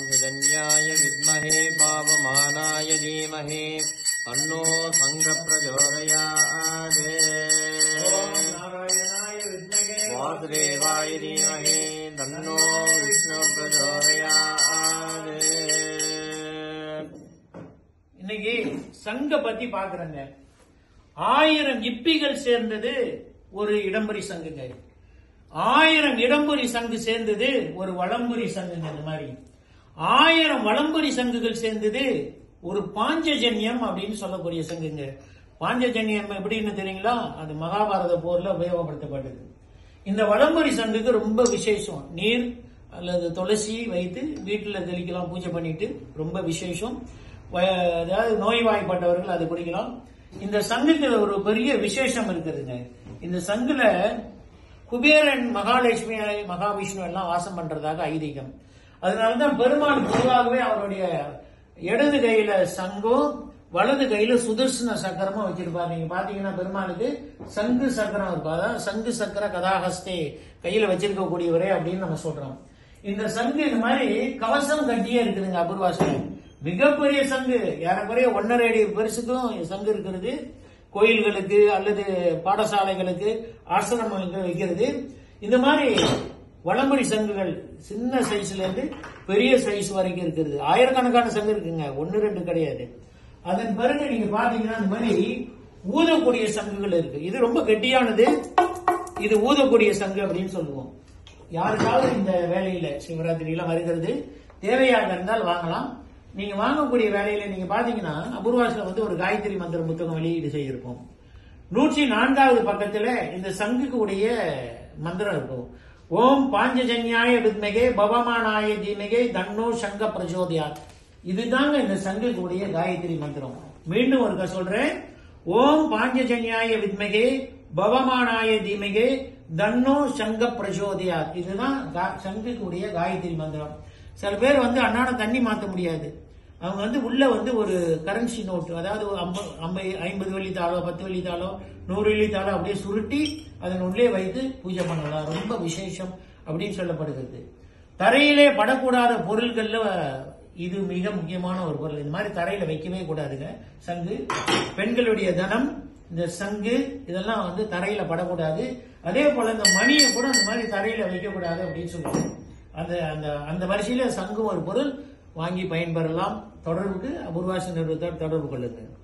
पाञ्चजन्याय विद्महे पावमानाय धीमहि तन्नो सङ्घ प्रचोदयात् நாராயணாய வித்மகே वासुदेवाय धीमहि तन्नो विष्णु प्रचोदयात् இன்னைக்கு சங்க பத்தி பாக்குறேங்க ஆயிரம் இப்பிகள் சேர்ந்தது ஒரு இடம்புரி சங்குங்க ஆயிரம் இடம்புரி சங்கு சேர்ந்தது ஒரு வளம்புரி சங்குங்க இந்த மாதிரி ஆயிரம் வளம்புரி சங்குகள் சேர்ந்தது ஒரு பாஞ்சஜன்யம் அப்படின்னு சொல்லக்கூடிய சங்குங்க பாஞ்சஜன்யம் எப்படின்னு தெரியுங்களா அது மகாபாரத போர்ல உபயோகப்படுத்தப்பட்டது இந்த வளம்புரி சங்குக்கு ரொம்ப விசேஷம் நீர் அல்லது துளசி வைத்து வீட்டுல தெளிக்கலாம் பூஜை பண்ணிட்டு ரொம்ப விசேஷம் வ- அதாவது நோய்வாய்ப்பட்டவர்கள் அதை குடிக்கலாம் இந்த சங்குக்கு ஒரு பெரிய விசேஷம் இருக்குதுங்க இந்த சங்குல குபேரன் மகாலட்சுமி மகாவிஷ்ணு எல்லாம் வாசம் பண்றதாக ஐதீகம் அதனாலதான் பெருமாள் பொதுவாகவே அவருடைய இடது கையில சங்கும் வலது கையில சுதர்சன சக்கரமும் வச்சிருப்பாரு நீங்க பாத்தீங்கன்னா பெருமாளுக்கு சங்கு சக்கரம் இருக்கும் அதான் சங்கு சக்கர கதாஹஸ்தே கையில வச்சிருக்கக்கூடியவரே அப்படின்னு நம்ம சொல்றோம் இந்த சங்கு இந்த மாதிரி கவசம் கட்டியே இருக்குதுங்க அபூர்வாசனம் மிகப்பெரிய சங்கு ஏறக்குறைய ஒன்னரை அடி பெருசுக்கும் சங்கு இருக்கிறது கோயில்களுக்கு அல்லது பாடசாலைகளுக்கு ஆசிரமங்களுக்கு வைக்கிறது இந்த மாதிரி வளம்படி சங்குகள் சின்ன சைஸ்ல இருந்து பெரிய சைஸ் வரைக்கும் இருக்கிறது ஆயிரக்கணக்கான சங்கு இருக்குங்க ஒன்னு ரெண்டு கிடையாது அதன் பிறகு நீங்க பாத்தீங்கன்னா இந்த மாதிரி ஊதக்கூடிய சங்குகள் இருக்கு இது ரொம்ப கெட்டியானது இது ஊதக்கூடிய சங்கு அப்படின்னு சொல்லுவோம் யாருக்காவது இந்த வேலையில சிவராத்திரி எல்லாம் வருகிறது தேவையாக இருந்தால் வாங்கலாம் நீங்க வாங்கக்கூடிய வேலையில நீங்க பாத்தீங்கன்னா அபூர்வாசில வந்து ஒரு காயத்ரி மந்திர புத்தகம் வெளியீடு செய்திருப்போம் நூற்றி நான்காவது பக்கத்துல இந்த சங்குக்கு உடைய மந்திரம் இருக்கும் ஓம் பாஞ்சஜன்யாய வித்மகே பவமானாய தீமகே தன்னோ சங்க பிரச்சோதயாத் இதுதாங்க இந்த சங்குக்கு உடைய காயத்ரி மந்திரம் மீண்டும் ஒருக்க சொல்றேன் ஓம் பாஞ்சஜன்யாய வித்மகே பவமானாய தீமகே தன்னோ சங்க பிரச்சோதயாத் இதுதான் கா- சங்குக்கு உடைய காயத்ரி மந்திரம் சில பேர் வந்து அன்னாட தண்ணி மாத்த முடியாது அவங்க வந்து உள்ள வந்து ஒரு கரன்சி நோட்டு அதாவது ஒரு ஐம்ப- ஐம்பது ஐம்பது வெள்ளி தாளோ பத்து வெள்ளி தாளோ நூறு வெள்ளி தாளோ அப்படியே சுருட்டி அதன் உள்ளே வைத்து பூஜை பண்ணலாம் ரொம்ப விசேஷம் அப்படின்னு சொல்லப்படுகிறது தரையிலே படக்கூடாத பொருள்கள்ல இது மிக முக்கியமான ஒரு பொருள் இந்த மாதிரி தரையில வைக்கவே கூடாதுங்க சங்கு பெண்களுடைய தனம் இந்த சங்கு இதெல்லாம் வந்து தரையில படக்கூடாது அதே போல இந்த மணியை கூட அந்த மாதிரி தரையில வைக்க கூடாது அப்படின்னு சொல்லுவாங்க அந்த அந்த அந்த வரிசையில சங்கும் ஒரு பொருள் வாங்கி பயன்பெறலாம் தொடர்புக்கு அபூர்வாச நிறுவனத்தோடு தொடர்பு கொள்ளுங்க